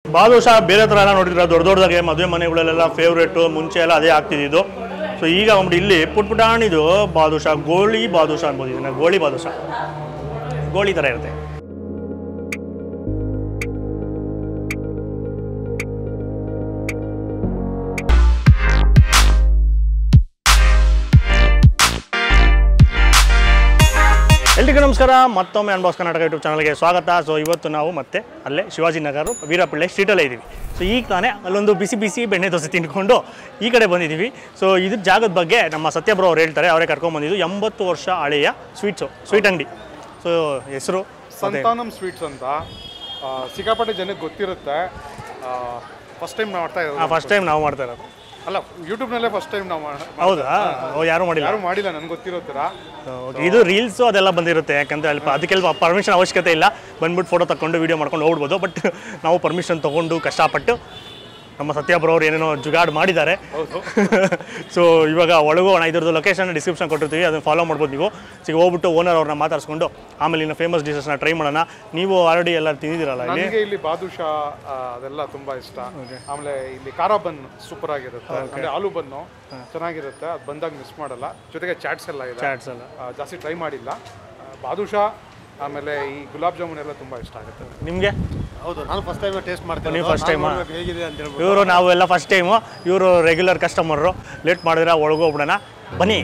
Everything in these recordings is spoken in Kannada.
ಬಾದುಷಾ ಬೇರೆ ಥರ ಎಲ್ಲ ನೋಡಿದ್ರೆ ದೊಡ್ಡ ದೊಡ್ಡದಾಗೆ ಮದುವೆ ಮನೆಗಳಲ್ಲೆಲ್ಲ ಫೇವ್ರೇಟು ಮುಂಚೆ ಎಲ್ಲ ಅದೇ ಆಗ್ತಿದ್ದು ಸೊ ಈಗ ಒಂದು ಇಲ್ಲಿ ಪುಟ್ ಪುಟಾಣಿದು ಬಾದುಷಾ ಗೋಳಿ ಬಾದುಷಾ ಅನ್ಬೋದು ಇದನ್ನ ಗೋಳಿ ಬಾದುಷಾ ಗೋಳಿ ಥರ ಇರುತ್ತೆ ಎಲ್ರಿಗೂ ನಮಸ್ಕಾರ ಮತ್ತೊಮ್ಮೆ ಅನ್ಬಾಸ್ ಕರ್ನಾಟಕ ಯೂಟ್ಯೂಬ್ ಚಾನಲ್ಗೆ ಸ್ವಾಗತ ಸೊ ಇವತ್ತು ನಾವು ಮತ್ತೆ ಅಲ್ಲೇ ಶಿವಾಜಿ ನಗರ ವೀರಪಿಳ್ಳೆ ಸ್ಟ್ರೀಟಲ್ಲೇ ಇದ್ದೀವಿ ಸೊ ಈಗ ತಾನೇ ಅಲ್ಲೊಂದು ಬಿಸಿ ಬಿಸಿ ಬೆಣ್ಣೆ ದೋಸೆ ತಿಂದ್ಕೊಂಡು ಈ ಕಡೆ ಬಂದಿದ್ದೀವಿ ಸೊ ಇದ್ರ ಜಾಗದ ಬಗ್ಗೆ ನಮ್ಮ ಸತ್ಯಬ್ರೋ ಅವ್ರು ಹೇಳ್ತಾರೆ ಅವರೇ ಕರ್ಕೊಂಡ್ಬಂದಿದ್ದು ಎಂಬತ್ತು ವರ್ಷ ಹಳೆಯ ಸ್ವೀಟ್ಸು ಸ್ವೀಟ್ ಅಂಗಡಿ ಸೊ ಹೆಸರು ಸಂತಾನಂ ಸ್ವೀಟ್ಸ್ ಅಂತ ಆ, ಸಿಕ್ಕಾಪಟ್ಟೆ ಜನಕ್ಕೆ ಗೊತ್ತಿರುತ್ತೆ ಫಸ್ಟ್ ಟೈಮ್ ನಾವು ಮಾಡ್ತಾ ಇರೋದು ಫಸ್ಟ್ ಟೈಮ್ ನಾವು ಮಾಡ್ತಾ ಇರೋದು ಅಲ್ಲ ಯೂಟ್ಯೂಬ್ನಲ್ಲೇ ಫಸ್ಟ್ ಟೈಮ್ ನಾವು ಮಾಡ- ಹೌದಾ ಓ ಯಾರೂ ಮಾಡಿಲ್ಲ ಯಾರು ಮಾಡಿಲ್ಲ ನನ್ಗೆ ಗೊತ್ತಿರೋ ಥರ Okay, ಇದು ರೀಲ್ಸು ಅದೆಲ್ಲ ಬಂದಿರುತ್ತೆ ಯಾಕಂದ್ರೆ ಅಲ್ಲಿ ಅದಕ್ಕೆಲ್ಲ ಪರ್ಮಿಷನ್ ಅವಶ್ಯಕತೆ ಇಲ್ಲ ಬಂದ್ಬಿಟ್ಟು ಫೋಟೋ ತಗೊಂಡು ವೀಡಿಯೋ ಮಾಡ್ಕೊಂಡು ಹೋಗ್ಬೋದು ಬಟ್ ನಾವು ಪರ್ಮಿಷನ್ ತೊಗೊಂಡು ಕಷ್ಟಪಟ್ಟು ನಮ್ಮ ಸತ್ಯಾಬ್ರ ಅವ್ರು ಏನೇನೋ ಜುಗಾಡ್ ಮಾಡಿದ್ದಾರೆ ಹೌದು ಸೊ ಇವಾಗ ಒಳಗೋಣ ಇದ್ರದ್ದು ಲೊಕೇಶನ್ ಡಿಸ್ಕ್ರಿಪ್ಷನ್ ಕೊಟ್ಟಿರ್ತೀವಿ ಅದನ್ನು ಫಾಲೋ ಮಾಡ್ಬೋದು ನೀವು ಸೊ ಈಗ ಹೋಗ್ಬಿಟ್ಟು ಓನರ್ ಅವ್ರನ್ನ ಮಾತಾಡ್ಸ್ಕೊಂಡು ಆಮೇಲೆ ಇನ್ನು ಫೇಮಸ್ ಡಿಶಸ್ನ ಟ್ರೈ ಮಾಡೋಣ ನೀವು ಆಲ್ರೆಡಿ ಎಲ್ಲ ತಿಂದಿದ್ದೀರಲ್ಲ ಇಲ್ಲಿ ನನಗೆ ಇಲ್ಲಿ ಬಾದುಷಾ ಆ, ಅದೆಲ್ಲ ತುಂಬಾ ಇಷ್ಟ ಆಮೇಲೆ ಇಲ್ಲಿ ಖಾರ ಬನ್ ಸೂಪರ್ ಆಗಿರುತ್ತೆ ಅಂದ್ರೆ ಆಲೂ ಬನ್ನು ಚೆನ್ನಾಗಿರುತ್ತೆ ಅದು ಬಂದಾಗ ಮಿಸ್ ಮಾಡಲ್ಲ ಜೊತೆಗೆ ಚಾಟ್ಸ್ ಎಲ್ಲ ಇದೆ ಚಾಟ್ಸ್ ಎಲ್ಲ ಆ, ಜಾಸ್ತಿ ಟ್ರೈ ಮಾಡಿಲ್ಲ ಆ, ಬಾದುಷಾ ಆಮೇಲೆ ಈ ಗುಲಾಬ್ ಜಾಮೂನ್ ಎಲ್ಲ ತುಂಬಾ ಇಷ್ಟ ಆಗುತ್ತೆ ನಿಮಗೆ ಹೌದು ನಾನು ಫಸ್ಟ್ ಟೈಮ್ ಟೇಸ್ಟ್ ಮಾಡ್ತೀನಿ ನೀವು first time ಆ? ಹೇಗಿದೆ ಅಂತ ಹೇಳ್ಬಿಟ್ಟು ಇವರು ನಾವೆಲ್ಲ ಫಸ್ಟ್ ಟೈಮು ಇವರು ರೆಗ್ಯುಲರ್ ಕಸ್ಟಮರು ಲೇಟ್ ಮಾಡಿದ್ರೆ ಒಳಗೋಗ್ಬಿಡೋಣ ಬನ್ನಿ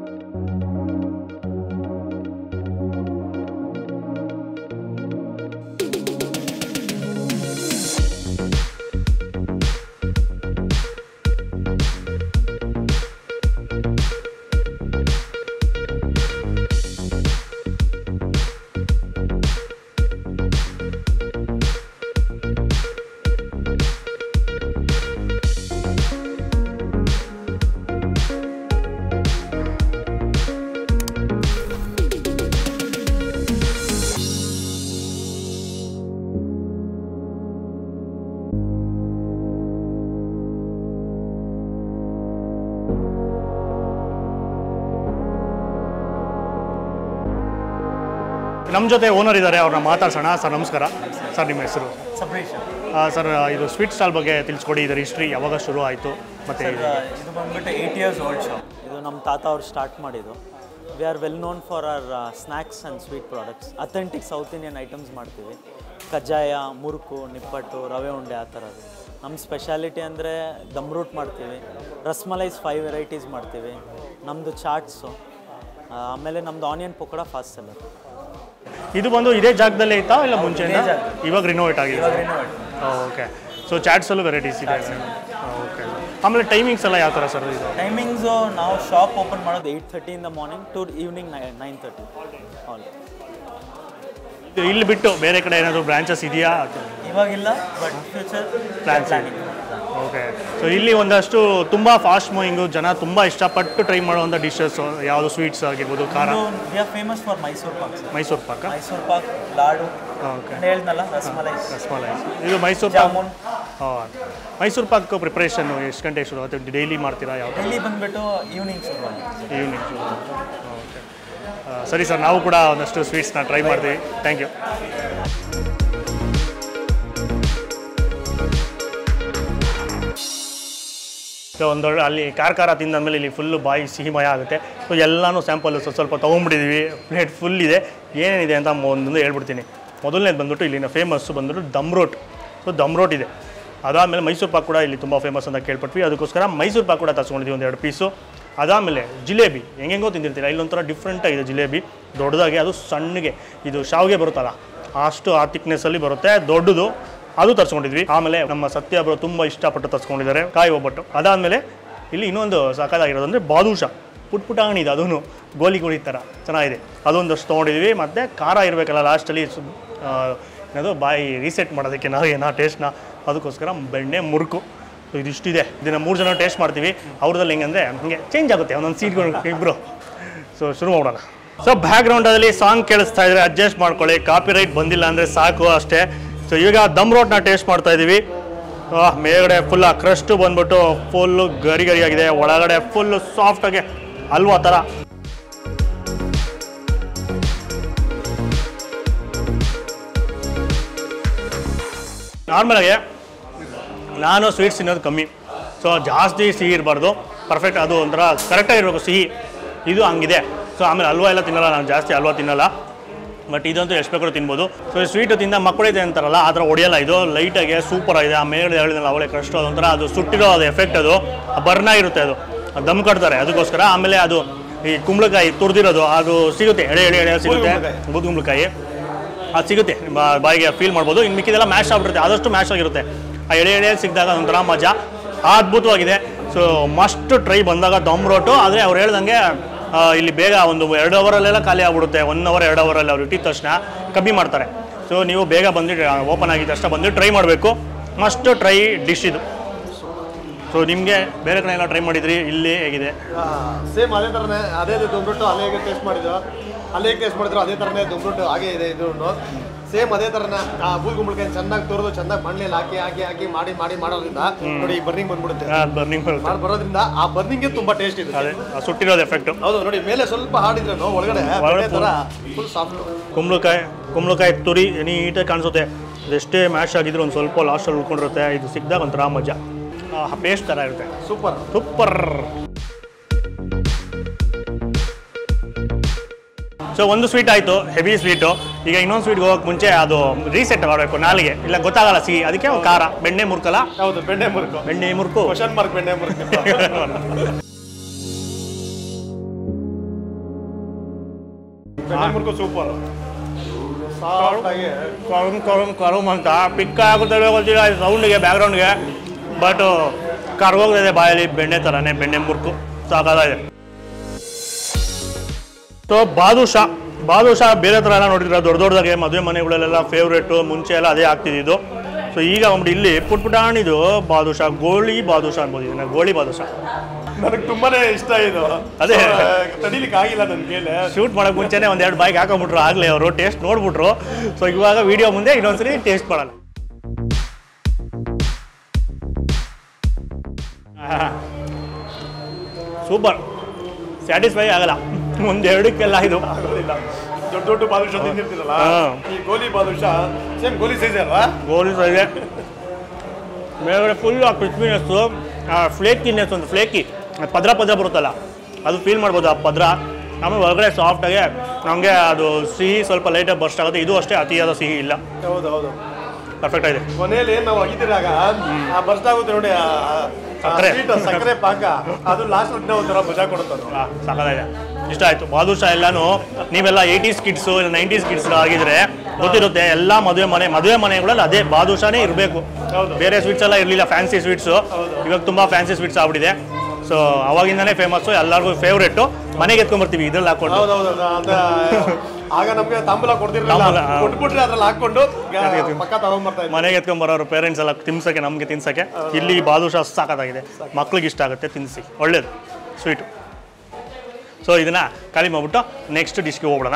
ನಮ್ಮ ಜೊತೆ ಓನರ್ ಇದ್ದಾರೆ ಅವ್ರನ್ನ ಮಾತಾಡ್ಸೋಣ ಸರ್ ನಮಸ್ಕಾರ ಸರ್ ನಿಮ್ಮ ಹೆಸರು ಸರ್ ಇದು ಸ್ವೀಟ್ ಸ್ಟಾಲ್ ಬಗ್ಗೆ ತಿಳಿಸ್ಕೊಡಿ ಇದರ ಹಿಸ್ಟ್ರಿ ಯಾವಾಗ ಶುರು ಆಯಿತು ಮತ್ತು ಇದು ಬಂದ್ಬಿಟ್ಟು ಏಯ್ಟ್ ಇಯರ್ಸ್ ಓಲ್ಡ್ ಶಾಪ್ ಇದು ನಮ್ಮ ತಾತ ಅವ್ರು ಸ್ಟಾರ್ಟ್ ಮಾಡಿದ್ದು we are well known for our snacks and sweet products authentic south Indian items ಮಾಡ್ತೀವಿ ಕಜ್ಜಾಯ ಮುರುಕು ನಿಪ್ಪಟ್ಟು ರವೆ ಉಂಡೆ ಆ ಥರದ್ದು ನಮ್ಮ ಸ್ಪೆಷಾಲಿಟಿ ಅಂದರೆ ದಮ್ ರೂಟ್ ಮಾಡ್ತೀವಿ ರಸ್ಮಲೈಸ್ ಫೈವ್ ವೆರೈಟೀಸ್ ಮಾಡ್ತೀವಿ ನಮ್ಮದು ಚಾಟ್ಸು ಆಮೇಲೆ ನಮ್ಮದು ಆನಿಯನ್ ಪಕೋಡ ಫಾಸ್ಟ್ ಸೆಲ್ಲರ್ ಇದು ಬಂದು ಇದೇ ಜಾಗದಲ್ಲೇ ಇತ್ತಾ ಇಲ್ಲ ಮುಂಚೆ ಇವಾಗ ರಿನೋವೇಟ್ ಆಗಿದೆ ಓಕೆ ಸೊ ಚಾಟ್ಸಲ್ಲೂ ವೆರೈಟೀಸ್ ಇದೆ ಓಕೆ ಆಮೇಲೆ ಟೈಮಿಂಗ್ಸ್ ಎಲ್ಲ ಯಾವ ಥರ ಸರ್ ಇದು ಟೈಮಿಂಗ್ಸು ನಾವು ಶಾಪ್ ಓಪನ್ ಮಾಡೋದು ಏಯ್ಟ್ ಥರ್ಟಿಯಿಂದ morning to evening nine thirty all ಇದು ಇಲ್ಲಿ ಬಿಟ್ಟು ಬೇರೆ ಕಡೆ ಏನಾದರೂ ಬ್ರಾಂಚಸ್ ಇದೆಯಾ ಇವಾಗಿಲ್ಲ but future Plans planning okay so ಇಲ್ಲಿ ಒಂದಷ್ಟು ತುಂಬ ಫಾಸ್ಟ್ ಮೂವಿಂಗು ಜನ ತುಂಬ ಇಷ್ಟಪಟ್ಟು ಟ್ರೈ ಮಾಡುವಂಥ ಡಿಶಸ್ ಯಾವುದು ಸ್ವೀಟ್ಸ್ ಆಗಿರ್ಬೋದು ಖಾರ we are famous for Mysuru pak sir Mysuru paka Mysuru Pak laddu okay ನಾನು ಹೇಳ್ದಲ್ಲ ರಸಮಲೈ ರಸಮಲೈ ಇದು ಮೈಸೂರು ಪಾಕ್ ಜಾಮೂನ್ ಹಾಂ ಮೈಸೂರು ಪಾಕ್ ಪ್ರಿಪ್ರೇಷನ್ ಎಷ್ಟು ಗಂಟೆಗೆ ಶುರು ಆಗುತ್ತೆ ಡೈಲಿ ಮಾಡ್ತೀರಾ ಯಾವ ಡೆಲ್ಲಿ ಬಂದ್ಬಿಟ್ಟು ಈವ್ನಿಂಗ್ ಶುರು ಆಗುತ್ತೆ ಈವ್ನಿಂಗ್ ಶುರು ಓಕೆ ಸರಿ ಸರ್ ನಾವು ಕೂಡ ಒಂದಷ್ಟು ಸ್ವೀಟ್ಸ್ನ ಟ್ರೈ ಮಾಡ್ತೀವಿ ಥ್ಯಾಂಕ್ ಯು ಸೊ ಒಂದೊಳ್ಳೆ ಅಲ್ಲಿ ಖಾರ ಖಾರ ತಿಂದಾದ್ಮೇಲೆ ಇಲ್ಲಿ ಫುಲ್ಲು ಬಾಯಿ ಸಿಹಿಮಯ ಆಗುತ್ತೆ ಸೊ ಎಲ್ಲನೂ ಸ್ಯಾಂಪಲ್ ಸ್ವಲ್ಪ ಸ್ವಲ್ಪ ತೊಗೊಂಡ್ಬಿಟ್ಟಿದ್ದೀವಿ ಪ್ಲೇಟ್ ಫುಲ್ ಇದೆ ಏನೇನಿದೆ ಅಂತ ಒಂದೊಂದು ಹೇಳ್ಬಿಡ್ತೀನಿ ಮೊದಲನೇದು ಬಂದ್ಬಿಟ್ಟು ಇಲ್ಲಿನ ಫೇಮಸ್ಸು ಬಂದ್ಬಿಟ್ಟು dumroot so dumroot ಇದೆ ಅದಾದಮೇಲೆ ಮೈಸೂರು ಪಾಕ್ ಕೂಡ ಇಲ್ಲಿ ತುಂಬ ಫೇಮಸ್ ಅಂತ ಕೇಳ್ಪಟ್ವಿ ಅದಕ್ಕೋಸ್ಕರ ಮೈಸೂರು ಪಾಕ್ ಕೂಡ ತರಿಸ್ಕೊಂಡಿದ್ದೀವಿ ಒಂದು ಎರಡು ಪೀಸು ಅದಾದಮೇಲೆ ಜಿಲೇಬಿ ಹೆಂಗೆಂಗೋ ತಿಂದಿರ್ತೀರ ಇಲ್ಲೊಂಥರ ಡಿಫ್ರೆಂಟಾಗಿದೆ ಜಿಲೇಬಿ ದೊಡ್ಡದಾಗಿ ಅದು ಸಣ್ಣಗೆ ಇದು ಶಾವಿಗೆ ಬರುತ್ತಲ್ಲ ಅಷ್ಟು ಆ thickness-ಅಲ್ಲಿ ಬರುತ್ತೆ ದೊಡ್ಡದು ಅದು ತರಿಸ್ಕೊಂಡಿದ್ವಿ ಆಮೇಲೆ ನಮ್ಮ ಸತ್ಯ ಅವರು ತುಂಬ ಇಷ್ಟಪಟ್ಟು ತರಿಸ್ಕೊಂಡಿದ್ದಾರೆ ಕಾಯಿ ಒಬ್ಬಟ್ಟು ಅದಾದಮೇಲೆ ಇಲ್ಲಿ ಇನ್ನೊಂದು ಸಾಕಾಗಿರೋದು ಅಂದರೆ ಬಾದುಷಾ ಪುಟ್ ಪುಟಾಣಿ ಇದೆ ಅದೂ ಗೋಲಿ ಗೋಲಿ ಥರ ಚೆನ್ನಾಗಿದೆ ಅದೊಂದಷ್ಟು ತೊಗೊಂಡಿದ್ವಿ ಮತ್ತು ಖಾರ ಇರಬೇಕಲ್ಲ ಲಾಸ್ಟಲ್ಲಿ ಸು ಏನದು ಬಾಯಿ ರೀಸೆಟ್ ಮಾಡೋದಕ್ಕೆ ನಾವು ಏನೋ ಟೇಸ್ಟ್ನ ಅದಕ್ಕೋಸ್ಕರ ಬೆಣ್ಣೆ ಮುರುಕು ಸೊ ಇದಿಷ್ಟಿದೆ ಇದನ್ನು ಮೂರು ಜನ ಟೇಸ್ಟ್ ಮಾಡ್ತೀವಿ ಅವ್ರದಲ್ಲಿ ಹೆಂಗಂದರೆ ಹಂಗೆ ಚೇಂಜ್ ಆಗುತ್ತೆ ಒಂದೊಂದು ಸೀಟ್ಗಳು ಇಬ್ಬರು ಸೊ ಶುರು ಮಾಡೋಣ ಸೊ ಬ್ಯಾಕ್ಗ್ರೌಂಡಲ್ಲಿ ಸಾಂಗ್ ಕೇಳಿಸ್ತಾ ಇದ್ರೆ ಅಡ್ಜಸ್ಟ್ ಮಾಡ್ಕೊಳ್ಳಿ ಕಾಪಿ ರೈಟ್ ಬಂದಿಲ್ಲ ಅಂದರೆ ಸಾಕು ಅಷ್ಟೇ ಸೊ ಈಗ ದಮ್ ರೋಟ್ನ ಟೇಸ್ಟ್ ಮಾಡ್ತಾ ಇದ್ದೀವಿ ಆಹ್, ಮೇಲ್ಗಡೆ ಫುಲ್ ಆ ಕ್ರಸ್ಟು ಬಂದ್ಬಿಟ್ಟು ಫುಲ್ಲು ಗರಿ ಗರಿಯಾಗಿದೆ ಒಳಗಡೆ ಫುಲ್ಲು ಸಾಫ್ಟಾಗಿ ಹಲ್ವಾ ಥರ ನಾರ್ಮಲಾಗಿ ನಾನು ಸ್ವೀಟ್ಸ್ ತಿನ್ನೋದು ಕಮ್ಮಿ ಸೊ ಜಾಸ್ತಿ ಸಿಹಿ ಇರಬಾರ್ದು ಪರ್ಫೆಕ್ಟ್ ಅದು ಒಂಥರ ಕರೆಕ್ಟಾಗಿರ್ಬೇಕು ಸಿಹಿ ಇದು ಹಂಗಿದೆ ಸೊ ಆಮೇಲೆ ಹಲ್ವಾ ಎಲ್ಲ ತಿನ್ನಲ್ಲ ನಾನು ಜಾಸ್ತಿ ಹಲ್ವಾ ತಿನ್ನಲ್ಲ ಬಟ್ ಇದಂತೂ ಎಷ್ಟು ಬೇಕಾದ್ರೂ ತಿನ್ಬೋದು ಸೊ ಸ್ವೀಟು ತಿಂದ ಮಕ್ಕಳಿದೆ ಅಂತಾರಲ್ಲ ಆ ಥರ ಹೊಡೆಯಲ್ಲ ಇದು ಲೈಟಾಗಿ ಸೂಪರ್ ಆಗಿದೆ ಆ ಮೇಲೆ ಹೇಳಿದ್ನಲ್ಲ ಅವಳೆ ಕ್ರಸ್ಟ್ ಅದೊಂಥರ ಅದು ಸುಟ್ಟಿರೋ ಅದು ಎಫೆಕ್ಟ್ ಅದು ಬರ್ನ್ ಆಗಿರುತ್ತೆ ಅದು ಅದು ದಮ್ ಕಟ್ತಾರೆ ಅದಕ್ಕೋಸ್ಕರ ಆಮೇಲೆ ಅದು ಈ ಕುಂಬಳಕಾಯಿ ತುರಿದಿರೋದು ಅದು ಸಿಗುತ್ತೆ ಎಳೆ ಎಳೆ ಎಳೆ ಸಿಗುತ್ತೆ ಬೂದ್ ಕುಂಬಳಕಾಯಿ ಅದು ಸಿಗುತ್ತೆ ಬಾ- ಬಾಯಿಗೆ ಫೀಲ್ ಮಾಡ್ಬೋದು ಇನ್ನು ಮಿಕ್ಕಿದೆಲ್ಲ ಮ್ಯಾಶ್ ಆಗಿರುತ್ತೆ ಆದಷ್ಟು ಮ್ಯಾಶ್ ಆಗಿರುತ್ತೆ ಆ ಎಳೆ ಎಳೆ ಸಿಕ್ಕಿದಾಗ ಒಂಥರ ಮಜಾ ಅದ್ಭುತವಾಗಿದೆ ಸೊ ಮಸ್ಟ್ ಟ್ರೈ ಬಂದಾಗ ದಮ್ ರೋಟು ಆದರೆ ಅವ್ರು ಹೇಳ್ದಂಗೆ ಆ, ಇಲ್ಲಿ ಬೇಗ ಒಂದು ಎರಡು ಅವರಲ್ಲೆಲ್ಲ ಖಾಲಿ ಆಗ್ಬಿಡುತ್ತೆ ಒನ್ ಅವರ್ ಎರಡು ಅವರಲ್ಲಿ ಅವ್ರು ಇಟ್ಟಿದ ತಕ್ಷಣ ಕಮ್ಮಿ ಮಾಡ್ತಾರೆ ಸೊ ನೀವು ಬೇಗ ಬಂದು ಓಪನ್ ಆಗಿದ ತಕ್ಷಣ ಬಂದು ಟ್ರೈ ಮಾಡಬೇಕು ಮಸ್ಟ್ ಟ್ರೈ ಡಿಶ್ ಇದು ಸೊ ನಿಮಗೆ ಬೇರೆ ಕಡೆ ಎಲ್ಲ ಟ್ರೈ ಮಾಡಿದ್ರಿ ಇಲ್ಲಿ ಹೇಗಿದೆ ಸೇಮ್ ಅದೇ ಥರನೇ ಅದೇ ದುಂಬ್ರೊಟ್ಟು ಅಲ್ಲೇ ಹೇಗೆ ಟೇಸ್ಟ್ ಮಾಡಿದ್ರು ಅಲ್ಲೇ ಹೇಗೆ ಟೇಸ್ಟ್ ಮಾಡಿದ್ರು ಅದೇ ಥರನೇ ದುಂಬ್ರೊಟ್ಟು ಹಾಗೆ ಇದೆ ಇದು ಸೇಮ್ ಅದೇ ಥರನೇ ಆ ಬೂಲ್ ಗುಂಬಳಕಾಯಿ ಚೆನ್ನಾಗಿ ತೊರೆದು ಚೆನ್ನಾಗಿ ಮಣ್ಣಲ್ಲಿ ಹಾಕಿ ಹಾಕಿ ಹಾಕಿ ಮಾಡಿ ಮಾಡಿ ಮಾಡೋದ್ರಿಂದ ನೋಡಿ ಬರ್ನಿಂಗ್ ಬಂದ್ಬಿಡುತ್ತೆ ಬರ್ನಿಂಗ್ ಬರುತ್ತೆ ಮಾಡಿ ಬರೋದ್ರಿಂದ ಆ ಬರ್ನಿಂಗ್ಗೆ ತುಂಬಾ ಟೇಸ್ಟ್ ಇದೆ ಅದೇ ಆ ಸುಟ್ಟಿರೋದು ಎಫೆಕ್ಟು ಹೌದು ನೋಡಿ ಮೇಲೆ ಸ್ವಲ್ಪ ಹಾಡಿದ್ರೆ ಒಳಗಡೆ ಒಳಗಡೆ ಬೇರೆ ಥರ ಫುಲ್ ಸಾಫ್ಟ್ ಕುಂಬಳಕಾಯಿ ಕುಂಬಳಕಾಯಿ ತುರಿ ನೀಟಾಗಿ ಕಾಣಿಸುತ್ತೆ ಅದೆಷ್ಟೇ ಮ್ಯಾಶ್ ಆಗಿದ್ರು ಒಂದು ಸ್ವಲ್ಪ ಲಾಸ್ಟಲ್ಲಿ ಉಳ್ಕೊಂಡಿರುತ್ತೆ ಇದು ಸಿಕ್ಕಿದಾಗ ಒಂಥರ ಮಜಾ ಪೇಸ್ಟ್ ಥರ ಇರುತ್ತೆ ಸೂಪರ್ ಸೂಪರ್ ಸೊ ಒಂದು ಸ್ವೀಟ್ ಆಯಿತು ಹೆವಿ ಸ್ವೀಟು ಈಗ ಇನ್ನೊಂದು ಸ್ವೀಟ್ಗೆ ಹೋಗೋಕೆ ಮುಂಚೆ ಅದು ರೀಸೆಟ್ ಮಾಡಬೇಕು ನಾಲಿಗೆ ಇಲ್ಲ ಗೊತ್ತಾಗಲ್ಲ ಸಿಹಿ ಅದಕ್ಕೆ ಒಂದು ಖಾರ ಬೆಣ್ಣೆ ಮುರ್ಕಲ್ಲ ಹೌದು ಬೆಣ್ಣೆ ಮುರುಕು ಬೆಣ್ಣೆ ಮುರ್ಕು ಕ್ವಶನ್ ಮಾರ್ಕ್ ಬೆಣ್ಣೆ ಮುರುಕು ಬೆಣ್ಣೆ ಮುರುಕು ಸೂಪರ್ ಸಾಫ್ಟ್ ಆಗಿ ಕರುಮ್ ಕರುಮ್ ಕರುಮ್ ಅಂತ ಪಿಕ್ಕ ಆಗುತ್ತವೆ ಗೊತ್ತಿಲ್ಲ ಸೌಂಡಿಗೆ ಬ್ಯಾಕ್ಗ್ರೌಂಡ್ಗೆ ಬಟ್ ಕರ್ಗೋಗ್ತಿದೆ ಬಾಯಲ್ಲಿ ಬೆಣ್ಣೆ ಥರನೇ ಬೆಣ್ಣೆ ಮುರ್ಕು ಸಾಕಾಗಿದೆ ಸೊ ಬಾದುಷಾ ಬಾದುಷಾ ಬೇರೆ ಥರ ಎಲ್ಲ ನೋಡಿದ್ರೆ ದೊಡ್ಡ ದೊಡ್ಡದಾಗೆ ಮದುವೆ ಮನೆಗಳಲ್ಲೆಲ್ಲ ಫೇವ್ರೇಟು ಮುಂಚೆ ಎಲ್ಲ ಅದೇ ಆಗ್ತಿದ್ದು ಸೊ ಈಗ ಒಂದು ಇಲ್ಲಿ ಪುಟ್ ಪುಟಾಣಿದು ಬಾದುಷಾ ಗೋಳಿ ಬಾದುಷಾ ಅನ್ಬೋದು ಇದನ್ನ ಗೋಳಿ ಬಾದುಷಾ ನನಗೆ ತುಂಬಾನೇ ಇಷ್ಟ ಇದು ಅದೇ. ತಡಿಲಿಕ್ಕೆ ಆಗಿಲ್ಲ ನನ್ನ ಕೈಲಿ ಶೂಟ್ ಮಾಡೋಕೆ ಮುಂಚೆನೇ ಒಂದೆರಡು ಬೈಕ್ ಹಾಕೊಂಬಿಟ್ರು ಆಗಲೇ ಅವರು ಟೇಸ್ಟ್ ನೋಡ್ಬಿಟ್ರು ಸೊ ಇವಾಗ ವಿಡಿಯೋ ಮುಂದೆ ಇನ್ನೊಂದ್ಸರಿ ಟೇಸ್ಟ್ ಮಾಡೋಣ ಸೂಪರ್ ಸ್ಯಾಟಿಸ್ಫೈ ಆಗಲ್ಲ ಒಂದೆರಡಕ್ಕೆಲ್ಲ ಇದು ಆಗೋದಿಲ್ಲ ದೊಡ್ಡ ದೊಡ್ಡ ಬಾದುಷಾ ತಿಂದಿರ್ತೀರಲ್ಲ ಹಾ. ಈ ಗೋಲಿ ಬಾದುಷಾ ಸೇಮ್ ಗೋಲಿ ಸೈಜ್ ಅಲ್ವಾ ಗೋಲಿ ಇದೆ ಮೇಲ್ಗಡೆ ಫುಲ್ ಆ ಕ್ರಿಸ್ಪಿನೆಸ್ಸು ಆ ಫ್ಲೇಕಿನೆಸ್ ಒಂದು ಫ್ಲೇಕಿ ಪದ್ರ ಪದ್ರ ಬರುತ್ತಲ್ಲ ಅದು ಫೀಲ್ ಮಾಡ್ಬೋದು ಆ ಪದ್ರ ಆಮೇಲೆ ಒಳಗಡೆ ಸಾಫ್ಟಾಗಿ ನಮಗೆ ಅದು ಸಿಹಿ ಸ್ವಲ್ಪ ಲೈಟಾಗಿ ಬರ್ಸ್ಟ್ ಆಗುತ್ತೆ ಇದು ಅಷ್ಟೇ ಅತಿಯಾದ ಸಿಹಿ ಇಲ್ಲ ಹೌದು ಹೌದು ಪರ್ಫೆಕ್ಟ್ ಆಗಿದೆ ಕೊನೆಯಲ್ಲಿ ನಾವು ಅಗಿದಿರಾಗ ಆ ಬರ್ಸ್ಟ್ ಆಗುತ್ತೆ ನೋಡಿ ಆ- ಆ ಸಕ್ಕರೆ. sweet, ಸಕ್ಕರೆ ಪಾಕ ಅದು ಲಾಸ್ಟ್ ಒಂಥರ ಮಜಾ ಕೊಡುತ್ತೆ ಅದು. ಆ, ಸಾಕಾಗಿದೆ ಇಷ್ಟ ಆಯಿತು ಬಾದುಷಾ ಎಲ್ಲಾನು ನೀವೆಲ್ಲ ಏಯ್ಟೀಸ್ ಕಿಡ್ಸು ಇಲ್ಲ ನೈಂಟೀಸ್ ಕಿಡ್ಸ್ ಆಗಿದ್ರೆ ಗೊತ್ತಿರುತ್ತೆ ಎಲ್ಲ ಮದುವೆ ಮನೆ ಮದುವೆ ಮನೆಗಳಲ್ಲಿ ಅದೇ ಬಾದುಷಾನೇ ಇರಬೇಕು ಹೌದು. ಬೇರೆ ಸ್ವೀಟ್ಸ್ ಎಲ್ಲ ಇರಲಿಲ್ಲ ಫ್ಯಾನ್ಸಿ ಸ್ವೀಟ್ಸು ಇವಾಗ ತುಂಬ ಫ್ಯಾನ್ಸಿ ಸ್ವೀಟ್ಸ್ ಆಗ್ಬಿಟ್ಟಿದೆ ಸೊ ಅವಾಗಿಂದನೇ ಫೇಮಸ್ಸು ಎಲ್ಲರಿಗೂ ಫೇವ್ರೇಟು ಮನೆಗೆ ಎತ್ಕೊಂಡ್ಬರ್ತೀವಿ ಇದ್ರಲ್ಲಿ ಹಾಕೊಂಡು ಹೌದು ಹೌದು ಅದು- ಅದು ಆಗ ನಮ್ಗೆ ತಾಂಬೂಲ ಕೊಡ್ತಿರ್ಲಿಲ್ಲ ತಾಂಬೂಲ, ಹಾ. ಕೊಟ್ಬಿಟ್ರೆ ಅದ್ರಲ್ಲಿ ಹಾಕೊಂಡು ಗ- ಪಕ್ಕ ತಗೊಂಡ್ಬರ್ತಾ ಇದ್ವಿ ಮನೆಗೆ ಎತ್ಕೊಂಬರೋರು ಪೇರೆಂಟ್ಸ್ ಎಲ್ಲ ತಿನ್ಸಕ್ಕೆ ನಮಗೆ ತಿನ್ಸಕ್ಕೆ ಇಲ್ಲಿ ಬಾದುಷಾ ಸಾಕಾಗಿದೆ ಮಕ್ಳಿಗೆ ಇಷ್ಟ ಆಗುತ್ತೆ ತಿನ್ನಿಸಿ ಒಳ್ಳೇದು ಸ್ವೀಟು ಸೊ ಇದನ್ನ ಖಾಲಿ ಮಾಡ್ಬಿಟ್ಟು ನೆಕ್ಸ್ಟ್ ಡಿಶ್ಗೆ ಹೋಗ್ಬಿಡೋಣ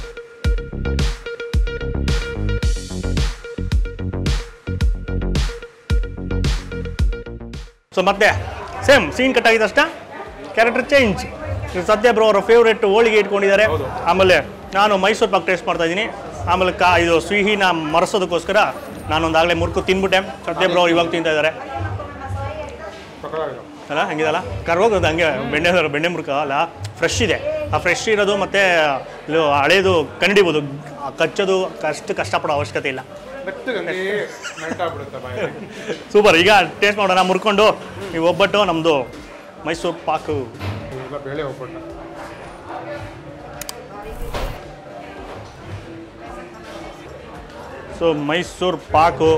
ಸೊ ಮತ್ತೆ ಸೇಮ್ ಸೀನ್ ಕಟ್ ಆಗಿದ ತಕ್ಷಣ ಕ್ಯಾರೆಕ್ಟರ್ ಚೇಂಜ್ ಸದ್ಯ ಬ್ರೋ ಅವರ ಫೇವ್ರೇಟ್ ಹೋಳಿಗೆ ಇಟ್ಕೊಂಡಿದ್ದಾರೆ ಆಮೇಲೆ ನಾನು ಮೈಸೂರು ಪಾಕ್ ಟೇಸ್ಟ್ ಮಾಡ್ತಾ ಇದ್ದೀನಿ ಆಮೇಲೆ ಕಾ ಇದು ಸಿಹಿನ ಮರೆಸೋದಕ್ಕೋಸ್ಕರ ನಾನೊಂದಾಗಲೇ ಮುರ್ಕು ತಿನ್ಬಿಟ್ಟೆ ಸದ್ಯ ಬ್ರೋ ಇವಾಗ ತಿಂತಾ ಇದ್ದಾರೆ ಅಲ್ಲ ಹಂಗಿದಲ್ಲ ಕರ್ಗೋಗೋದು ಹಂಗೆ ಬೆಣ್ಣೆ ಬೆಣ್ಣೆ ಮುರುಕ ಅಲ್ಲ ಫ್ರೆಶ್ ಇದೆ ಆ ಫ್ರೆಶ್ ಇರೋದು ಮತ್ತು ಇದು ಹಳೇದು ಕಂಡಿಬೋದು ಕಚ್ಚೋದು ಅಷ್ಟು ಕಷ್ಟಪಡೋ ಅವಶ್ಯಕತೆ ಇಲ್ಲ ಮೆತ್ತಗಂಗೆ ಮೆಲ್ಟಾಗ್ಬಿಡುತ್ತೆ ಬಾಯಲ್ಲಿ ಸೂಪರ್ ಈಗ ಟೇಸ್ಟ್ ಮಾಡೋಣ ಮುರ್ಕೊಂಡು ನೀವು ಒಬ್ಬಟ್ಟು ನಮ್ಮದು ಮೈಸೂರು ಪಾಕು ಎಲ್ಲ ಬೇಳೆ ಹೋಗ್ಬಿಟ್ಟು ಸೊ ಮೈಸೂರು ಪಾಕು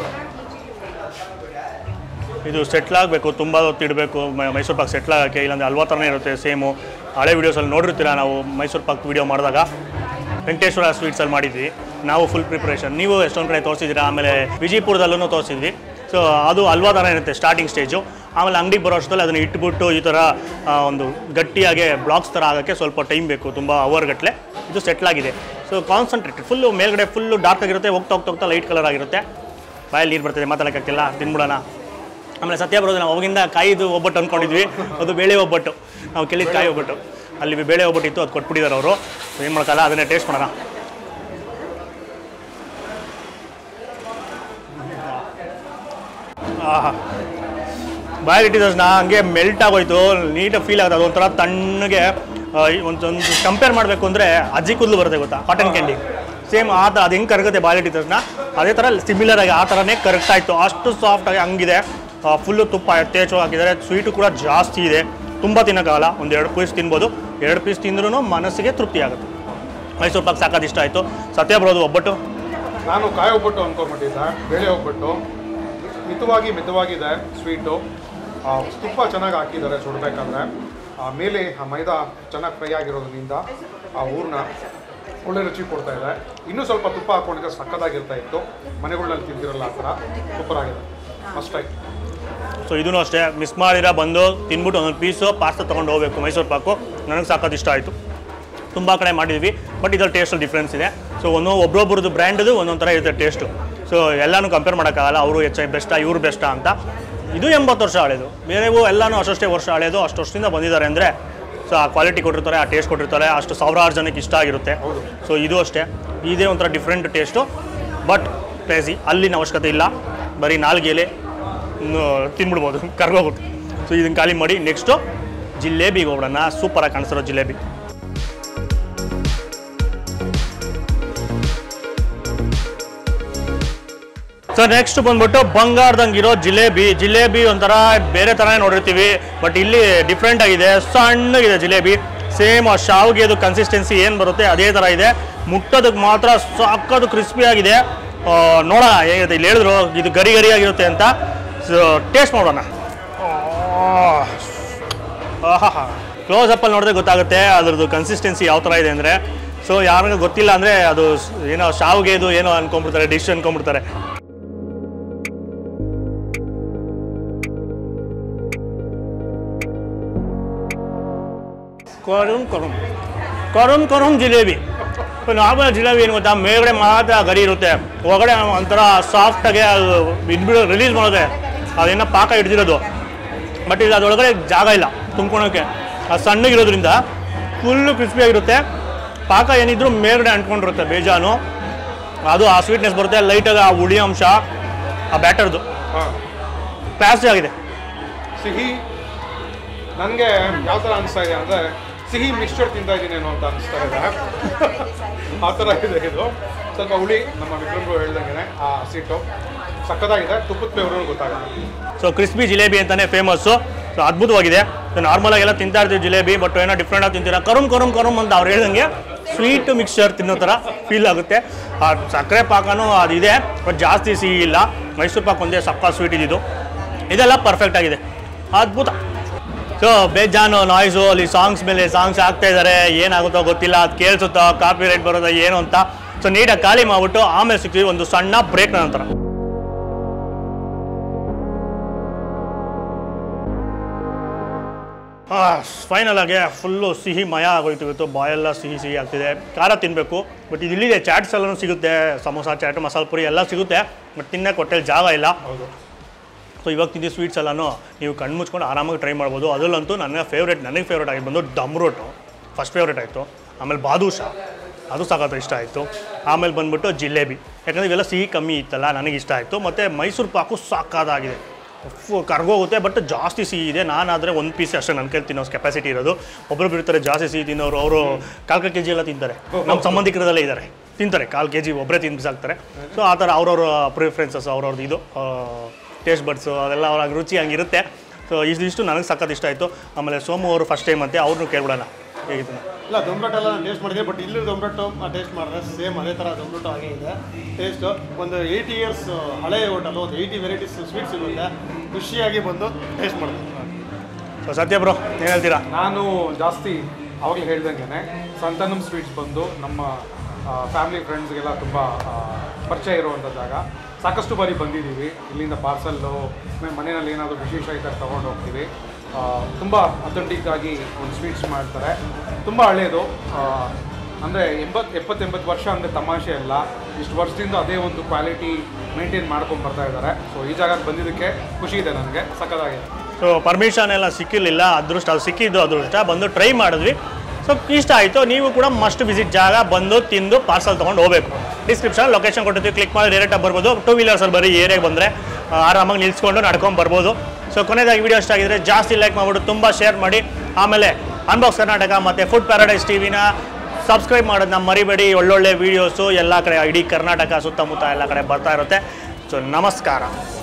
ಇದು ಸೆಟ್ಲ್ ಆಗಬೇಕು ತುಂಬ ಹೊತ್ತು ಇಡಬೇಕು ಮೈಸೂರು ಪಾಕ್ ಸೆಟ್ಲ್ ಆಗೋಕ್ಕೆ ಇಲ್ಲಾಂದ್ರೆ ಹಲ್ವಾ ಥರನೇ ಇರುತ್ತೆ ಸೇಮು ಹಳೆ ವೀಡಿಯೋಸಲ್ಲಿ ನೋಡಿರ್ತೀರ ನಾವು ಮೈಸೂರು ಪಾಕ್ ವೀಡಿಯೋ ಮಾಡಿದಾಗ ವೆಂಕಟೇಶ್ವರ ಸ್ವೀಟ್ಸಲ್ಲಿ ಮಾಡಿದ್ವಿ ನಾವು ಫುಲ್ ಪ್ರಿಪ್ರೇಷನ್ ನೀವು ಎಷ್ಟೊಂದು ಕಡೆ ತೋರಿಸಿದ್ದೀರಾ ಆಮೇಲೆ ವಿಜಯಪುರದಲ್ಲೂ ತೋರಿಸಿದ್ವಿ ಸೊ ಅದು ಹಲ್ವಾ ಥರ ಇರುತ್ತೆ ಸ್ಟಾರ್ಟಿಂಗ್ ಸ್ಟೇಜು ಆಮೇಲೆ ಅಂಗಡಿಗೆ ಬರೋ ಅಷ್ಟರಲ್ಲಿ ಅದನ್ನು ಇಟ್ಬಿಟ್ಟು ಈ ಥರ ಆ, ಒಂದು ಗಟ್ಟಿಯಾಗಿ ಬ್ಲಾಕ್ಸ್ ಥರ ಆಗೋಕ್ಕೆ ಸ್ವಲ್ಪ ಟೈಮ್ ಬೇಕು ತುಂಬ ಅವರ್ಗಟ್ಟಲೆ ಇದು ಸೆಟ್ಲ್ ಆಗಿದೆ ಸೊ ಕಾನ್ಸಂಟ್ರೇಟೆಡ್ ಫುಲ್ಲು ಮೇಲ್ಗಡೆ ಫುಲ್ಲು ಡಾರ್ಕ್ ಆಗಿರುತ್ತೆ ಹೋಗ್ತಾ ಹೋಗ್ತಾ ಹೋಗ್ತಾ ಲೈಟ್ ಕಲರ್ ಆಗಿರುತ್ತೆ ಬಾಯಲ್ಲಿ ನೀರು ಬರ್ತದೆ ಮಾತಾಡೋಕ್ಕಾಗ್ತಿಲ್ಲ ತಿನ್ಬಿಡೋಣ ಆಮೇಲೆ ಸತ್ಯ ಬರೋದು ನಾವು ಅವಾಗಿಂದ ಕಾಯಿದು ಒಬ್ಬಟ್ಟು ಅಂದ್ಕೊಂಡಿದ್ವಿ ಅದು ಬೇಳೆ ಒಬ್ಬಟ್ಟು ನಾವು ಕೇಳಿದ ಕಾಯಿ ಒಬ್ಬಟ್ಟು ಅಲ್ಲಿ ಬೇಳೆ ಒಬ್ಬಟ್ಟು ಇತ್ತು ಅದು ಕೊಟ್ಬಿಟ್ಟಿದ್ದಾರೆ ಅವರು ಏನು ಮಾಡೋಕ್ಕಲ್ಲ ಅದನ್ನೇ ಟೇಸ್ಟ್ ಮಾಡೋಣ ಆಹಾ ಬಾಯಿಗೆ ಇಟ್ಟಿದ ತಕ್ಷಣ ಹಂಗೆ ಮೆಲ್ಟ್ ಆಗೋಯ್ತು ನೀಟಾಗಿ ಫೀಲ್ ಆಗುತ್ತೆ ಅದೊಂಥರ ತಣ್ಣಗೆ ಆ, ಈ ಒಂದೊಂದು ಕಂಪೇರ್ ಮಾಡಬೇಕು ಅಂದರೆ ಅಜ್ಜಿ ಕೂದಲು ಬರುತ್ತೆ ಗೊತ್ತಾ ಕಾಟನ್ ಕ್ಯಾಂಡಿ ಸೇಮ್ ಆ ಥರ ಅದು ಹೆಂಗೆ ಕರಗುತ್ತೆ ಬಾಯಿಗೆ ಇಟ್ಟಿದ ತಕ್ಷಣ ಅದೇ ಥರ ಸಿಮಿಲರ್ ಆಗಿ ಆ ಥರನೇ ಕರೆಕ್ಟ್ ಆಯಿತು ಅಷ್ಟು ಸಾಫ್ಟಾಗಿ ಹಂಗಿದೆ ಫುಲ್ಲು ತುಪ್ಪ ತೇಚು ಹಾಕಿದ್ದಾರೆ ಸ್ವೀಟು ಕೂಡ ಜಾಸ್ತಿ ಇದೆ ತುಂಬ ತಿನ್ನೋಕ್ಕಾಗಲ್ಲ ಒಂದು ಎರಡು ಪೀಸ್ ತಿನ್ಬೋದು ಎರಡು ಪೀಸ್ ತಿಂದ್ರೂ ಮನಸ್ಸಿಗೆ ತೃಪ್ತಿ ಆಗುತ್ತೆ ಮೈಸೂರು ಪಾಕ್ ಸಾಕಾದ ಇಷ್ಟ ಆಯಿತು ಸತ್ಯ ಬರೋದು ಒಬ್ಬಟ್ಟು ನಾನು ಕಾಯಿ ಒಬ್ಬಟ್ಟು ಅನ್ಕೊಂಡ್ಬಿಟ್ಟಿದ್ದೆ ಬೇಳೆ ಒಬ್ಬಟ್ಟು ಮಿತವಾಗಿ ಮಿತವಾಗಿದೆ ಸ್ವೀಟು ಆ, ತುಪ್ಪ ಚೆನ್ನಾಗಿ ಹಾಕಿದ್ದಾರೆ ಸುಡಬೇಕಾದ್ರೆ ಆ ಮೇಲೆ ಆ ಮೈದಾ ಚೆನ್ನಾಗಿ ಫ್ರೈ ಆಗಿರೋದ್ರಿಂದ ಆ ಹೂರ್ಣ ಒಳ್ಳೆ ರುಚಿ ಕೊಡ್ತಾ ಇದೆ ಇನ್ನೂ ಸ್ವಲ್ಪ ತುಪ್ಪ ಹಾಕೊಂಡಿದ್ರೆ ಸಕ್ಕದಾಗಿರ್ತಾ ಇತ್ತು ಮನೆಗಳಲ್ಲಿ ತಿಂದಿರಲ್ಲ ಆ ಥರ ಸೂಪರ್ ಆಗಿದೆ ಅಷ್ಟಾಯ್ತು ಸೊ ಇದೂ ಅಷ್ಟೇ ಮಿಸ್ ಮಾಡಿರ ಬಂದು ತಿನ್ಬಿಟ್ಟು ಒಂದೊಂದು ಪೀಸು ಪಾರ್ಸಲ್ ತೊಗೊಂಡು ಹೋಗಬೇಕು ಮೈಸೂರು ಪಾಕು ನನಗೆ ಸಾಕೋದು ಇಷ್ಟ ಆಯಿತು ತುಂಬ ಕಡೆ ಮಾಡಿದ್ವಿ ಬಟ್ ಇದ್ರಲ್ಲಿ ಟೇಸ್ಟಲ್ಲಿ ಡಿಫ್ರೆನ್ಸ್ ಇದೆ ಸೊ ಒಂದು ಒಬ್ರೊಬ್ರದ್ದು ಬ್ರ್ಯಾಂಡ್ದು ಒಂದೊಂದು ಥರ ಇರುತ್ತೆ ಟೇಸ್ಟು ಸೊ ಎಲ್ಲನೂ ಕಂಪೇರ್ ಮಾಡೋಕ್ಕಾಗಲ್ಲ ಅವರು ಹೆಚ್ಚಾಗಿ ಬೆಸ್ಟಾ ಇವ್ರು ಬೆಸ್ಟಾ ಅಂತ ಇದು ಎಂಬತ್ತು ವರ್ಷ ಹಳೇದು ಬೇರೆವು ಎಲ್ಲನೂ ಅಷ್ಟಷ್ಟೇ ವರ್ಷ ಹಳೇದು ಅಷ್ಟು ವರ್ಷದಿಂದ ಬಂದಿದ್ದಾರೆ ಅಂದರೆ ಸೊ ಆ ಕ್ವಾಲಿಟಿ ಕೊಟ್ಟಿರ್ತಾರೆ ಆ ಟೇಸ್ಟ್ ಕೊಟ್ಟಿರ್ತಾರೆ ಅಷ್ಟು ಸಾವಿರಾರು ಜನಕ್ಕೆ ಇಷ್ಟ ಆಗಿರುತ್ತೆ ಸೊ ಇದು ಅಷ್ಟೇ ಇದೇ ಒಂಥರ ಡಿಫ್ರೆಂಟ್ ಟೇಸ್ಟು ಬಟ್ ಕ್ರೇಜಿ ಅಲ್ಲಿನ ಅವಶ್ಯಕತೆ ಇಲ್ಲ ಬರೀ ನಾಲ್ಗೆಲೆ ಇನ್ನು ತಿನ್ಬಿಡ್ಬೋದು ಕರ್ಗೋಗುತ್ತೆ ಸೊ ಇದನ್ನು ಖಾಲಿ ಮಾಡಿ ನೆಕ್ಸ್ಟು ಜಿಲೇಬಿಗೆ ಹೋಗೋಣ ಸೂಪರಾಗಿ ಕಾಣಿಸ್ತಿರೋ ಜಿಲೇಬಿ ಸೊ ನೆಕ್ಸ್ಟ್ ಬಂದ್ಬಿಟ್ಟು ಬಂಗಾರದಂಗಿರೋ ಜಿಲೇಬಿ ಜಿಲೇಬಿ ಒಂಥರ ಬೇರೆ ಥರನೇ ನೋಡಿರ್ತೀವಿ ಬಟ್ ಇಲ್ಲಿ ಡಿಫ್ರೆಂಟ್ ಆಗಿದೆ ಸಣ್ಣಗಿದೆ ಜಿಲೇಬಿ ಸೇಮ್ ಆ ಶಾವ್ಗೆದು ಕನ್ಸಿಸ್ಟೆನ್ಸಿ ಏನು ಬರುತ್ತೆ ಅದೇ ಥರ ಇದೆ ಮುಟ್ಟೋದಕ್ಕೆ ಮಾತ್ರ ಸಾಕದು ಕ್ರಿಸ್ಪಿ ಆಗಿದೆ ಆ, ನೋಡೋಣ ಹೇಗಿದೆ ಇಲ್ಲಿ ಹೇಳಿದ್ರು ಇದು ಗರಿ ಗರಿಯಾಗಿರುತ್ತೆ ಅಂತ ಸೊ ಟೇಸ್ಟ್ ಮಾಡೋಣ ಆಹಾ ಕ್ಲೋಸ್ ಅಪ್ಪಲ್ಲಿ ನೋಡಿದ್ರೆ ಗೊತ್ತಾಗುತ್ತೆ ಅದ್ರದ್ದು ಕನ್ಸಿಸ್ಟೆನ್ಸಿ ಯಾವ ಥರ ಇದೆ ಅಂದರೆ ಸೊ ಯಾರಿಗೂ ಗೊತ್ತಿಲ್ಲ ಅಂದರೆ ಅದು ಸ್- ಏನೋ ಶಾವ್ಗೆದು ಏನೋ ಅನ್ಕೊಂಡ್ಬಿಡ್ತಾರೆ ಡಿಶ್ ಅನ್ಕೊಂಡ್ಬಿಡ್ತಾರೆ ಕರುಮ್ ಕರುಮ್ ಕರುಮ್ ಕರುಮ್ ಜಿಲೇಬಿ ನಾರ್ಮಲ್ ಜಿಲೇಬಿ ಏನು ಗೊತ್ತಾ ಮೇಲ್ಗಡೆ ಮಾತ್ರ ಗರಿ ಇರುತ್ತೆ ಒಳಗಡೆ ಒಂಥರ ಸಾಫ್ಟಾಗಿ ಅದು ಇದ್ಬಿಡು ರಿಲೀಸ್ ಮಾಡೋದೆ ಅದೇನೋ ಪಾಕ ಹಿಡ್ದಿರೋದು ಬಟ್ ಇದು ಅದರೊಳಗಡೆ ಜಾಗ ಇಲ್ಲ ತುಂಬ್ಕೊಳೋಕ್ಕೆ ಅದು ಸಣ್ಣಗಿರೋದ್ರಿಂದ ಫುಲ್ಲು ಕ್ರಿಸ್ಪಿಯಾಗಿರುತ್ತೆ ಪಾಕ ಏನಿದ್ರು ಮೇಲ್ಗಡೆ ಅಂಟ್ಕೊಂಡಿರುತ್ತೆ ಬೇಜಾನು ಅದು ಆ ಸ್ವೀಟ್ನೆಸ್ ಬರುತ್ತೆ ಲೈಟಾಗಿ ಆ ಹುಳಿ ಅಂಶ ಆ ಬ್ಯಾಟರ್ದು ಹಾಂ ಕ್ಲಾಸಿ ಆಗಿದೆ ಸಿಹಿ ನನಗೆ ಯಾವ ಥರ ಅನಿಸ್ತಾ ಇದೆ ಅಂದರೆ ಸಿಹಿ ಮಿಕ್ಸ್ಚರ್ ತಿಂತಾ ಇದ್ದೀನೇನೋ ಅಂತ ಅನಿಸ್ತಾ ಇದೆ ಆ ಥರ ಇದೆ ಇದು ಸ್ವಲ್ಪ ಹುಳಿ ನಮ್ಮ ವಿಕ್ರಮ್ರು ಹೇಳ್ದಂಗೆ ಆ ಸೀಟು ಸಕ್ಕದಾಗಿದೆ ತುಪ್ಪದ ಫ್ಲೇವರು ಗೊತ್ತಾಗುತ್ತೆ ಸೊ ಕ್ರಿಸ್ಪಿ ಜಿಲೇಬಿ ಅಂತಾನೆ ಫೇಮಸ್ಸು ಸೊ ಅದ್ಭುತವಾಗಿದೆ ನಾರ್ಮಲ್ ಆಗೆಲ್ಲ ತಿಂತಾ ಇರ್ತೀವಿ ಜಿಲೇಬಿ ಬಟ್ ಏನೋ ಡಿಫ್ರೆಂಟ್ ಆಗಿ ತಿಂತೀರಾ ಕರುಮ್ ಕರುಮ್ ಕರುಮ್ ಅಂತ ಅವ್ರು ಹೇಳ್ದಂಗೆ ಸ್ವೀಟ್ ಮಿಕ್ಸ್ಚರ್ ತಿನ್ನೋ ಥರ ಫೀಲ್ ಆಗುತ್ತೆ ಆ ಸಕ್ಕರೆ ಪಾಕನೂ ಅದಿದೆ ಬಟ್ ಜಾಸ್ತಿ ಸಿಹಿ ಇಲ್ಲ ಮೈಸೂರು ಪಾಕ್ ಒಂದೇ ಸಕ್ಕ ಸ್ವೀಟ್ ಇದ್ದಿದ್ದು ಇದೆಲ್ಲ ಪರ್ಫೆಕ್ಟ್ ಆಗಿದೆ ಅದ್ಭುತ ಸೊ ಬೇಜಾನು ನಾಯ್ಸು ಅಲ್ಲಿ ಸಾಂಗ್ಸ್ ಮೇಲೆ ಸಾಂಗ್ಸ್ ಆಗ್ತಾ ಇದ್ದಾರೆ ಏನಾಗುತ್ತೋ ಗೊತ್ತಿಲ್ಲ ಅದು ಕೇಳಿಸುತ್ತೋ ಕಾಪಿ ರೈಟ್ ಬರೋದೋ ಏನು ಅಂತ ಸೊ ನೀಟಾಗಿ ಖಾಲಿ ಮಾಡ್ಬಿಟ್ಟು ಆಮೇಲೆ ಸಿಗ್ತೀವಿ ಒಂದು ಸಣ್ಣ ಬ್ರೇಕ್ ನಂತರ ಫೈನಲ್ ಆಗಿ ಫುಲ್ಲು ಸಿಹಿ ಮಯ ಆಗೋಯ್ತು ಇವತ್ತು ಬಾಯೆಲ್ಲ ಸಿಹಿ ಸಿಹಿ ಆಗ್ತಿದೆ ಖಾರ ತಿನ್ನಬೇಕು ಬಟ್ ಇದು ಇಲ್ಲಿದೆ ಚಾಟ್ಸ್ ಎಲ್ಲನೂ ಸಿಗುತ್ತೆ ಸಮೋಸ ಚಾಟ್ ಮಸಾಲೆ ಪುರಿ ಎಲ್ಲ ಸಿಗುತ್ತೆ ಬಟ್ ತಿನ್ನಕ್ಕೆ ಹೊಟ್ಟೆಲಿ ಜಾಗ ಇಲ್ಲ ಹೌದು ಸೊ ಇವಾಗ ತಿಂದಿದ್ದ ಸ್ವೀಟ್ಸ್ ಎಲ್ಲನೂ ನೀವು ಕಣ್ಣು ಮುಚ್ಕೊಂಡು ಆರಾಮಾಗಿ ಟ್ರೈ ಮಾಡ್ಬೋದು ಅದರಲ್ಲಂತೂ ನನ್ನ ಫೇವ್ರೇಟ್ ನನಗೆ ಫೇವ್ರೇಟ್ ಆಗಿ ಬಂದು ದಮ್ ರೋಟು ಫಸ್ಟ್ ಫೇವ್ರೇಟ್ ಆಯಿತು ಆಮೇಲೆ ಬಾದೂಷ ಅದು ಸಾಕತ್ತು ಇಷ್ಟ ಆಯಿತು ಆಮೇಲೆ ಬಂದ್ಬಿಟ್ಟು ಜಿಲೇಬಿ ಯಾಕಂದರೆ ಇವೆಲ್ಲ ಸಿಹಿ ಕಮ್ಮಿ ಇತ್ತಲ್ಲ ನನಗೆ ಇಷ್ಟ ಆಯಿತು ಮತ್ತು ಮೈಸೂರು ಪಾಕು ಸಾಕಾದಾಗಿದೆ ಫು ಕರ್ಗೋಗುತ್ತೆ ಬಟ್ ಜಾಸ್ತಿ ಸಿಹಿ ಇದೆ ನಾನಾದರೆ ಒಂದು ಪೀಸ್ ಅಷ್ಟೇ ನನ್ನ ಕೈಲಿ ತಿನ್ನೋ ಕೆಪಾಸಿಟಿ ಇರೋದು ಒಬ್ಬೊಬ್ರು ಇರ್ತಾರೆ ಜಾಸ್ತಿ ಸಿಹಿ ತಿನ್ನೋರು ಅವರು ಕಾಲು ಕಾಲು ಕೆ ಜಿ ಎಲ್ಲ ತಿಂತಾರೆ ನಮ್ಮ ಸಂಬಂಧಿಕರದಲ್ಲೇ ಇದ್ದಾರೆ ತಿಂತಾರೆ ಕಾಲು ಕೆ ಜಿ ಒಬ್ಬರೇ ತಿಂದು ಬಿಸಾಕ್ತಾರೆ ಸೊ ಆ ಥರ ಅವ್ರವ್ರ ಪ್ರಿಫರೆನ್ಸಸ್ ಅವ್ರವ್ರದ್ದು ಇದು ಟೇಸ್ಟ್ ಬಡ್ಸು ಅದೆಲ್ಲ ಅವ್ರ ರುಚಿ ಹಂಗಿರುತ್ತೆ ಸೊ ಇದಿಷ್ಟು ನನಗೆ ಸಖತ್ ಇಷ್ಟ ಆಯಿತು ಆಮೇಲೆ ಸೋಮು ಅವರು ಫಸ್ಟ್ ಟೈಮ್ ಅಂತೆ ಅವ್ರನ್ನೂ ಕೇಳ್ಬಿಡೋಣ ಹೇಗಿತ್ತು ಇಲ್ಲ ದೊಂಬ್ರೊಟ್ಟೆಲ್ಲ ನಾನು ಟೇಸ್ಟ್ ಮಾಡಿದೆ ಬಟ್ ಇಲ್ಲಿ ದೊಂಬ್ರೊಟ್ಟು ಟೇಸ್ಟ್ ಮಾಡಿದ್ರೆ ಸೇಮ್ ಅದೇ ಥರ ದೊಂಬ್ರೊಟ್ಟು ಹಾಗೆ ಇದೆ ಟೇಸ್ಟು ಒಂದು ಏಯ್ಟಿ ಇಯರ್ಸ್ ಹಳೆ ಹೋಟೆಲ್ ಒಂದು ಏಯ್ಟಿ ವೆರೈಟೀಸ್ ಸ್ವೀಟ್ ಸಿಗುತ್ತೆ ಖುಷಿಯಾಗಿ ಬಂದು ಟೇಸ್ಟ್ ಮಾಡಿದೆ ಸೊ ಸತ್ಯ ಬ್ರೋ ಏನು ಹೇಳ್ತೀರಾ ನಾನು ಜಾಸ್ತಿ ಅವಾಗಲೇ ಹೇಳ್ದಂಗೆ ಸಂತಾನಂ ಸ್ವೀಟ್ಸ್ ಬಂದು ನಮ್ಮ ಫ್ಯಾಮಿಲಿ ಫ್ರೆಂಡ್ಸ್ಗೆಲ್ಲ ತುಂಬ ಪರಿಚಯ ಇರುವಂಥ ಜಾಗ ಸಾಕಷ್ಟು ಬಾರಿ ಬಂದಿದ್ದೀವಿ ಇಲ್ಲಿಂದ ಪಾರ್ಸಲ್ಲು ಮನೆಯಲ್ಲಿ ಏನಾದರೂ ವಿಶೇಷ ಇದ್ದಾಗ ತೊಗೊಂಡು ಹೋಗ್ತೀವಿ ತುಂಬ ಅಥೆಂಟಿಕ್ ಆಗಿ ಒಂದು ಸ್ವೀಟ್ಸ್ ಮಾಡ್ತಾರೆ ತುಂಬ ಹಳೆಯದು ಅಂದರೆ ಎಂಬತ್ತು ಎಪ್ಪತ್ತೆಂಬತ್ತು ವರ್ಷ ಅಂದರೆ ತಮಾಷೆ ಅಲ್ಲ ಇಷ್ಟು ವರ್ಷದಿಂದ ಅದೇ ಒಂದು ಕ್ವಾಲಿಟಿ ಮೇಂಟೈನ್ ಮಾಡ್ಕೊಂಡು ಬರ್ತಾ ಇದ್ದಾರೆ ಸೊ ಈ ಜಾಗಕ್ಕೆ ಬಂದಿದ್ದಕ್ಕೆ ಖುಷಿ ಇದೆ ನನಗೆ ಸಕ್ಕತ್ತಾಗಿದೆ ಸೊ ಪರ್ಮಿಷನ್ ಎಲ್ಲ ಸಿಕ್ಕಿರಲಿಲ್ಲ ಅದೃಷ್ಟ ಅದು ಸಿಕ್ಕಿದ್ದು ಅದೃಷ್ಟ ಬಂದು ಟ್ರೈ ಮಾಡಿದ್ವಿ ಸೊ ಇಷ್ಟ ಆಯಿತು ನೀವು ಕೂಡ ಮಸ್ಟ್ ವಿಸಿಟ್ ಜಾಗ ಬಂದು ತಿಂದು ಪಾರ್ಸಲ್ ತೊಗೊಂಡು ಹೋಗಬೇಕು ಡಿಸ್ಕ್ರಿಪ್ಷನ್ ಲೊಕೇಶನ್ ಕೊಟ್ಟಿರ್ತೀವಿ ಕ್ಲಿಕ್ ಮಾಡಿ ಡೈರೆಕ್ಟಾಗಿ ಬರ್ಬೋದು ಟೂ ವೀಲರ್ಸಲ್ಲಿ ಬರೀ ಏರಿಯಾಗೆ ಬಂದರೆ ಆರಾಮಾಗಿ ನಿಲ್ಸ್ಕೊಂಡು ನಡ್ಕೊಂಡು ಬರ್ಬೋದು ಸೊ ಕೊನೆಯದಾಗಿ ವಿಡಿಯೋ ಇಷ್ಟ ಆಗಿದ್ರೆ ಜಾಸ್ತಿ ಲೈಕ್ ಮಾಡಿಬಿಟ್ಟು ತುಂಬ ಶೇರ್ ಮಾಡಿ ಆಮೇಲೆ ಅನ್ಬಾಕ್ಸ್ ಕರ್ನಾಟಕ ಮತ್ತು ಫುಡ್ ಪ್ಯಾರಡೈಸ್ ಟಿವಿನ ಸಬ್ಸ್ಕ್ರೈಬ್ ಮಾಡೋದನ್ನ ಮರಿಬೇಡಿ ಒಳ್ಳೊಳ್ಳೆ ವೀಡಿಯೋಸು ಎಲ್ಲ ಕಡೆ ಇಡೀ ಕರ್ನಾಟಕ ಸುತ್ತಮುತ್ತ ಎಲ್ಲ ಕಡೆ ಬರ್ತಾ ಇರುತ್ತೆ ಸೊ ನಮಸ್ಕಾರ